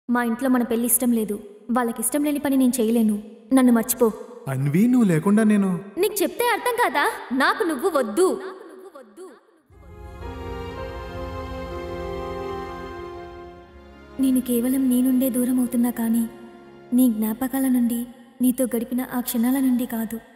మా ఇంట్లో మన పెళ్లి ఇష్టం లేదు వాళ్ళకి ఇష్టం లేని పని నేను చేయలేను నన్ను మర్చిపో అన్వి నువ్వు లేకుండా నేను నీకు చెప్తే అర్థం కాదా నాకు నువ్వు వద్దు నేను కేవలం నీ నుండే దూరం అవుతున్నా కానీ నీ జ్ఞాపకాల నుండి నీతో గడిపిన ఆ క్షణాల నుండి కాదు